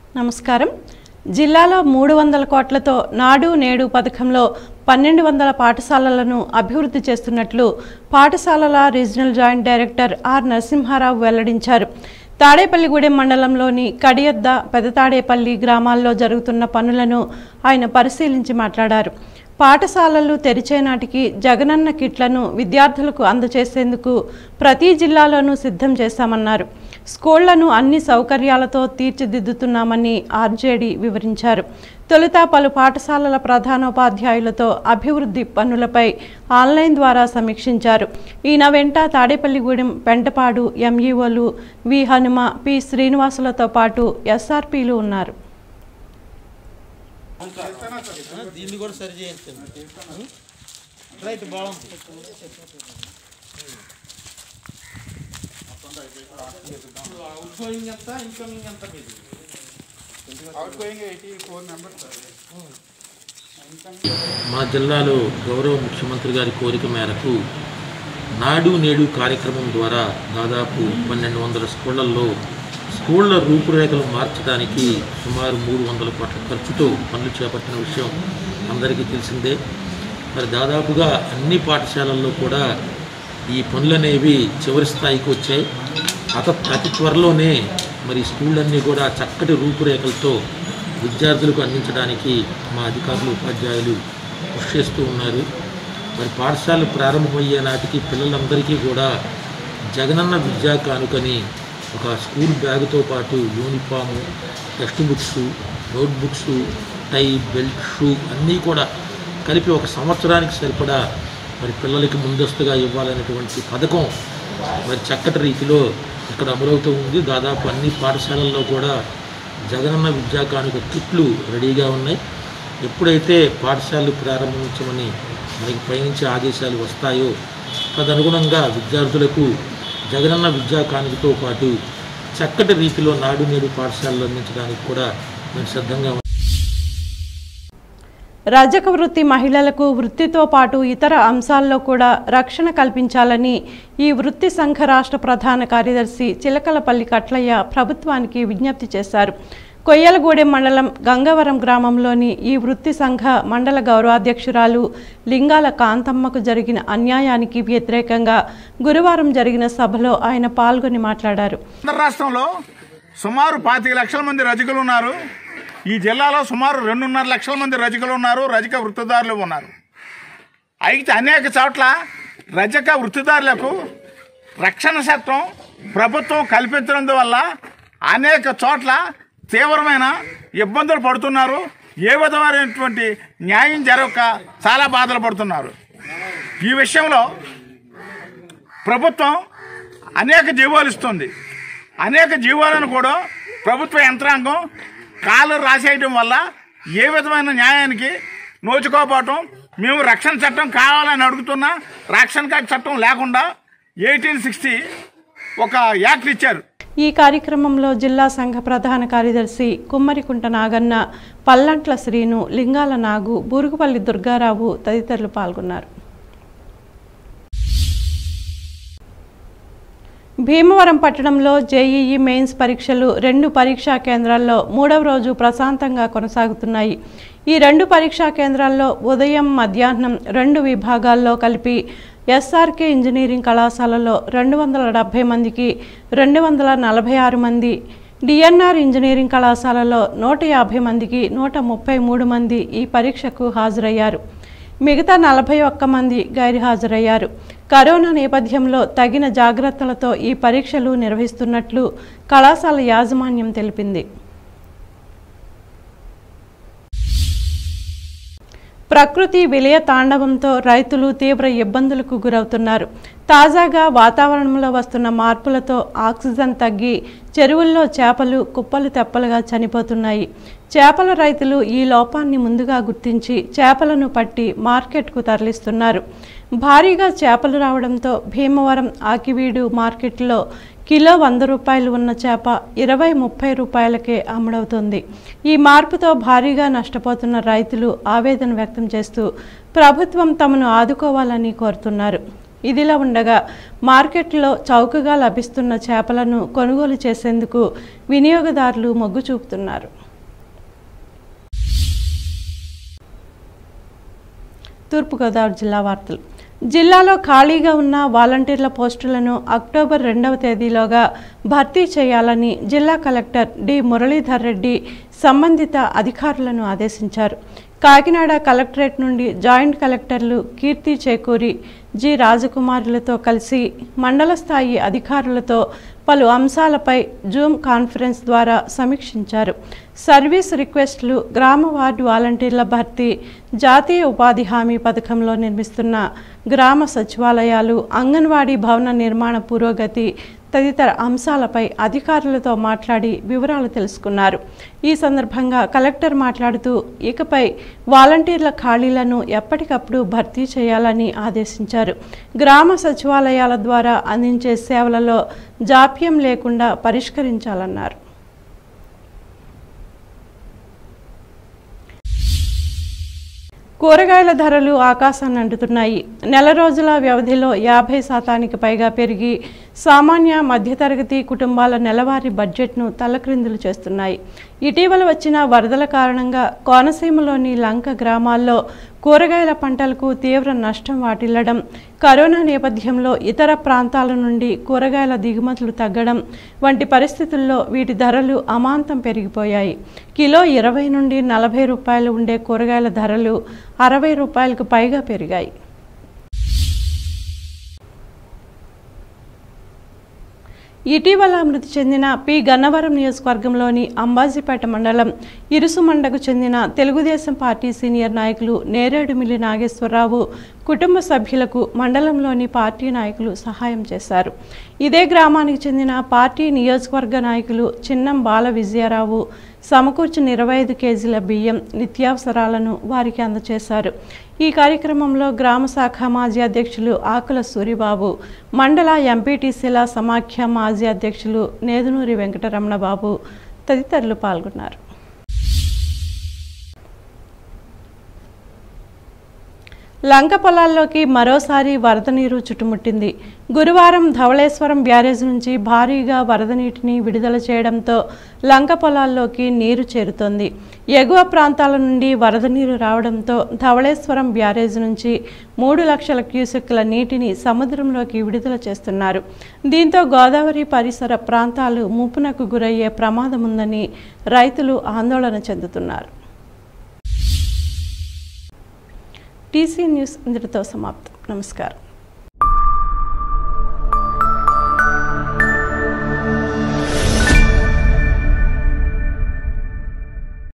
నమస్కారం జిల్లాలో మూడు వందల కోట్లతో నాడు నేడు పథకంలో పన్నెండు వందల పాఠశాలలను అభివృద్ధి చేస్తున్నట్లు పాఠశాలల regional joint director R Narasimha Rao వెల్లడించారు తాడేపల్లిగూడెం మండలంలోని కడియద్ద పెదతాడేపల్లి గ్రామాల్లో జరుగుతున్న పనులను ఆయన పరిశీలించి మాట్లాడారు పాఠశాలలు తెరిచే నాటికి జగనన్న కిట్లను విద్యార్థులకు అందజేసేందుకు ప్రతి జిల్లాలోనూ సిద్ధం చేశామన్నారు స్కూళ్లను అన్ని సౌకర్యాలతో తీర్చిదిద్దుతున్నామని ఆర్జేడీ వివరించారు తొలుత పలు పాఠశాలల ప్రధానోపాధ్యాయులతో అభివృద్ధి పనులపై ఆన్లైన్ ద్వారా సమీక్షించారు ఈయన వెంట తాడేపల్లిగూడెం పెంటపాడు ఎంఈఓలు వి హనుమ పి శ్రీనివాసులతో పాటు ఎస్ఆర్పీలు ఉన్నారు దీన్ని కూడా సరి చేయించండి రైట్ బాగుంది అవుట్ గోయింగ్ ఎంత ఇన్కమింగ్ ఎంత మీది మా జిల్లాలో గౌరవ ముఖ్యమంత్రి గారి కోరిక మేరకు నాడు నేడు కార్యక్రమం ద్వారా దాదాపు పన్నెండు వందల స్కూళ్లలో స్కూళ్ల రూపురేఖలు మార్చడానికి సుమారు మూడు వందల కోట్ల ఖర్చుతో పనులు చేపట్టిన విషయం అందరికీ తెలిసిందే మరి దాదాపుగా అన్ని పాఠశాలల్లో కూడా ఈ పనులనేవి చివరి స్థాయికి వచ్చాయి అత అతి త్వరలోనే మరి స్కూళ్ళన్నీ కూడా చక్కటి రూపురేఖలతో విద్యార్థులకు అందించడానికి మా అధికారులు ఉపాధ్యాయులు కృషి చేస్తూ ఉన్నారు మరి పాఠశాలలు ప్రారంభమయ్యే నాటికి పిల్లలందరికీ కూడా జగనన్న విద్యా కానుకని ఒక స్కూల్ బ్యాగుతో పాటు uniform text books note books tie belt shoe అన్నీ కూడా కలిపి ఒక సంవత్సరానికి సరిపడా మరి పిల్లలకి ముందస్తుగా ఇవ్వాలనేటువంటి పథకం మరి చక్కటి రీతిలో ఇక్కడ అమలవుతూ ఉంది దాదాపు అన్ని పాఠశాలల్లో కూడా జగనన్న విద్యా కానుక కిట్లు రెడీగా ఉన్నాయి ఎప్పుడైతే పాఠశాలలు ప్రారంభించమని మనకి పైనుంచి ఆదేశాలు వస్తాయో తదనుగుణంగా విద్యార్థులకు జగనన్న విద్యా కానుకతో పాటు చక్కటి రీతిలో నాడు నేడు పాఠశాలలు అందించడానికి కూడా మేము సిద్ధంగా ఉన్నాం. రజక వృత్తి మహిళలకు వృత్తితో పాటు ఇతర అంశాల్లో కూడా రక్షణ కల్పించాలని ఈ వృత్తి సంఘ రాష్ట్ర ప్రధాన కార్యదర్శి చిలకలపల్లి కట్లయ్య ప్రభుత్వానికి విజ్ఞప్తి చేశారు కొయ్యలగూడెం మండలం గంగవరం గ్రామంలోని ఈ వృత్తి సంఘ మండల గౌరవాధ్యక్షురాలు లింగాల కాంతమ్మకు జరిగిన అన్యాయానికి వ్యతిరేకంగా గురువారం జరిగిన సభలో ఆయన పాల్గొని మాట్లాడారు ఆంధ్ర రాష్ట్రంలో సుమారు పాతిక లక్షల మంది రజకులు ఉన్నారు ఈ జిల్లాలో సుమారు రెండున్నర లక్షల మంది రజకులు ఉన్నారు రజక వృత్తిదారులు ఉన్నారు అయితే అనేక చోట్ల రజక వృత్తిదారులకు రక్షణ చట్టం ప్రభుత్వం కల్పించడం వల్ల అనేక చోట్ల తీవ్రమైన ఇబ్బందులు పడుతున్నారు ఏ విధమైనటువంటి న్యాయం జరగక చాలా బాధలు పడుతున్నారు ఈ విషయంలో ప్రభుత్వం అనేక జీవోలు ఇస్తుంది అనేక జీవోలను కూడా ప్రభుత్వ యంత్రాంగం కాలు రాసేయడం వల్ల ఏ విధమైన న్యాయానికి నోచుకోపోవటం మేము రక్షణ చట్టం కావాలని అడుగుతున్నా రక్షణ చట్టం లేకుండా ఎయిటీన్ సిక్స్టీ ఒక యాక్ట్ ఇచ్చారు ఈ కార్యక్రమంలో జిల్లా సంఘ ప్రధాన కార్యదర్శి కుమ్మరికుంట నాగన్న పల్లంట్ల శ్రీను లింగాల నాగు బూరుగుపల్లి దుర్గారావు తదితరులు పాల్గొన్నారు భీమవరం పట్టణంలో జేఈఈ మెయిన్స్ పరీక్షలు రెండు పరీక్షా కేంద్రాల్లో మూడవ రోజు ప్రశాంతంగా కొనసాగుతున్నాయి ఈ రెండు పరీక్షా కేంద్రాల్లో ఉదయం మధ్యాహ్నం రెండు విభాగాల్లో కలిపి ఎస్ఆర్కే ఇంజనీరింగ్ కళాశాలలో రెండు వందల డెబ్భై మందికి రెండు వందల నలభై ఆరు మంది డిఎన్ఆర్ ఇంజనీరింగ్ కళాశాలలో నూట యాభై మందికి నూట ముప్పై మూడు మంది ఈ పరీక్షకు హాజరయ్యారు మిగతా నలభై ఒక్క మంది గైర్హాజరయ్యారు కరోనా నేపథ్యంలో తగిన జాగ్రత్తలతో ఈ పరీక్షలు నిర్వహిస్తున్నట్లు కళాశాల యాజమాన్యం తెలిపింది ప్రకృతి విలయ తాండవంతో రైతులు తీవ్ర ఇబ్బందులకు గురవుతున్నారు తాజాగా వాతావరణంలో వస్తున్న మార్పులతో ఆక్సిజన్ తగ్గి చెరువుల్లో చేపలు కుప్పలు తెప్పలుగా చనిపోతున్నాయి చేపల రైతులు ఈ లోపాన్ని ముందుగా గుర్తించి చేపలను పట్టి మార్కెట్కు తరలిస్తున్నారు భారీగా చేపలు రావడంతో భీమవరం ఆకివీడు మార్కెట్లో కిలో వంద రూపాయలు ఉన్న చేప ఇరవై ముప్పై రూపాయలకే అమ్ముడవుతుంది ఈ మార్పుతో భారీగా నష్టపోతున్న రైతులు ఆవేదన వ్యక్తం చేస్తూ ప్రభుత్వం తమను ఆదుకోవాలని కోరుతున్నారు ఇదిలా ఉండగా మార్కెట్లో చౌకగా లభిస్తున్న చేపలను కొనుగోలు చేసేందుకు వినియోగదారులు మొగ్గు చూపుతున్నారు తూర్పుగోదావరి జిల్లా వార్తలు జిల్లాలో ఖాళీగా ఉన్న వాలంటీర్ల పోస్టులను అక్టోబర్ రెండవ తేదీలోగా భర్తీ చేయాలని జిల్లా కలెక్టర్ డి మురళీధర్ రెడ్డి సంబంధిత అధికారులను ఆదేశించారు కాకినాడ కలెక్టరేట్ నుండి జాయింట్ కలెక్టర్లు కీర్తి చేకూరి జి రాజకుమారులతో కలిసి మండల స్థాయి అధికారులతో పలు అంశాలపై జూమ్ కాన్ఫరెన్స్ ద్వారా సమీక్షించారు సర్వీస్ రిక్వెస్ట్లు గ్రామ వార్డు వాలంటీర్ల భర్తీ జాతీయ ఉపాధి హామీ పథకంలో నిర్మిస్తున్న గ్రామ సచివాలయాలు అంగన్వాడీ భవన నిర్మాణ పురోగతి తదితర అంశాలపై అధికారులతో మాట్లాడి వివరాలు తెలుసుకున్నారు ఈ సందర్భంగా కలెక్టర్ మాట్లాడుతూ ఇకపై వాలంటీర్ల ఖాళీలను ఎప్పటికప్పుడు భర్తీ చేయాలని ఆదేశించారు గ్రామ సచివాలయాల ద్వారా అందించే సేవలలో జాప్యం లేకుండా పరిష్కరించాలన్నారు కూరగాయల ధరలు ఆకాశాన్ని అంటుతున్నాయి నెల రోజుల వ్యవధిలో యాభై శాతానికి పైగా పెరిగి సామాన్య మధ్యతరగతి కుటుంబాల నెలవారీ బడ్జెట్ను తలక్రిందులు చేస్తున్నాయి ఇటీవల వచ్చిన వరదల కారణంగా కోనసీమలోని లంక గ్రామాల్లో కూరగాయల పంటలకు తీవ్ర నష్టం వాటిల్లడం కరోనా నేపథ్యంలో ఇతర ప్రాంతాల నుండి కూరగాయల దిగుమతులు తగ్గడం వంటి పరిస్థితుల్లో వీటి ధరలు అమాంతం పెరిగిపోయాయి కిలో ఇరవై నుండి నలభై రూపాయలు ఉండే కూరగాయల ధరలు అరవై రూపాయలకు పైగా పెరిగాయి ఇటీవల మృతి చెందిన పి గన్నవరం నియోజకవర్గంలోని అంబాజీపేట మండలం ఇరుసుమండకు చెందిన తెలుగుదేశం పార్టీ సీనియర్ నాయకులు నేరేడుమిల్లి నాగేశ్వరరావు కుటుంబ సభ్యులకు మండలంలోని పార్టీ నాయకులు సహాయం చేశారు ఇదే గ్రామానికి చెందిన పార్టీ నియోజకవర్గ నాయకులు చిన్నం బాల విజయరావు సమకూర్చిన ఇరవై ఐదు కేజీల బియ్యం నిత్యావసరాలను వారికి అందజేశారు ఈ కార్యక్రమంలో గ్రామ శాఖ మాజీ అధ్యక్షులు ఆకుల సూరిబాబు మండల ఎంపీటీసీల సమాఖ్య మాజీ అధ్యక్షులు నేదునూరి వెంకటరమణ బాబు తదితరులు పాల్గొన్నారు లంక పొలాల్లోకి మరోసారి వరద నీరు చుట్టుముట్టింది గురువారం ధవళేశ్వరం బ్యారేజ్ నుంచి భారీగా వరద నీటిని విడుదల చేయడంతో లంక పొలాల్లోకి నీరు చేరుతోంది ఎగువ ప్రాంతాల నుండి వరద నీరు రావడంతో ధవళేశ్వరం బ్యారేజ్ నుంచి మూడు లక్షల క్యూసెక్కుల నీటిని సముద్రంలోకి విడుదల చేస్తున్నారు దీంతో గోదావరి పరిసర ప్రాంతాలు ముప్పునకు గురయ్యే ప్రమాదం ఉందని రైతులు ఆందోళన చెందుతున్నారు టీసీ న్యూస్ ఇంతటితో సమాప్తం నమస్కారం